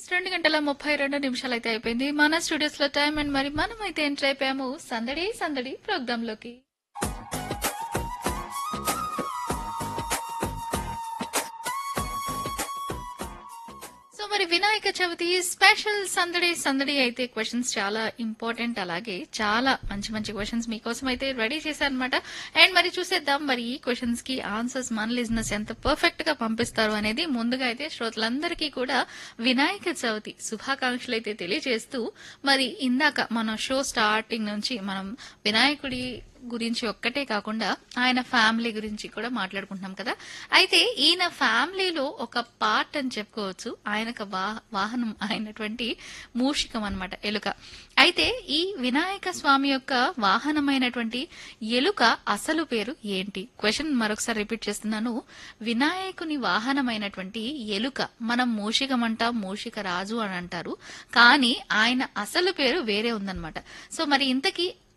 రెండు గంటల ముప్పై రెండు నిమిషాలు అయితే అయిపోయింది మన స్టూడియోస్ లో టైం అండ్ మరి మనం అయితే ఎంటర్ అయిపోయాము సందడి సందడి ప్రోగ్రామ్ లోకి సో మరి వినాయక చవితి స్పెషల్ సందడి సందడి అయితే క్వశ్చన్స్ చాలా ఇంపార్టెంట్ అలాగే చాలా మంచి మంచి క్వశ్చన్స్ మీకోసం అయితే రెడీ చేశారనమాట అండ్ మరి చూసేద్దాం మరి ఈ క్వశ్చన్స్ కి ఆన్సర్స్ మన లిజినెస్ ఎంత పర్ఫెక్ట్ గా పంపిస్తారు అనేది ముందుగా అయితే శ్రోతలందరికీ కూడా వినాయక చవితి శుభాకాంక్షలు అయితే తెలియజేస్తూ మరి ఇందాక మన షో స్టార్టింగ్ నుంచి మనం వినాయకుడి గురించి ఒక్కటే కాకుండా ఆయన ఫ్యామిలీ గురించి కూడా మాట్లాడుకుంటున్నాం కదా అయితే ఈయన ఫ్యామిలీలో ఒక పార్ట్ అని చెప్పుకోవచ్చు ఆయనకు వా- వాహనం అయినటువంటి మూషికం అన్నమాట ఎలుక అయితే ఈ వినాయక స్వామి యొక్క వాహనమైనటువంటి ఎలుక అసలు పేరు ఏంటి క్వశ్చన్ మరొకసారి రిపీట్ చేస్తున్నాను వినాయకుని వాహనమైనటువంటి ఎలుక మనం మూషికం అంటాం మూషిక రాజు అని అంటారు కానీ ఆయన అసలు పేరు వేరే ఉందన్నమాట సో మరి ఇంతకీ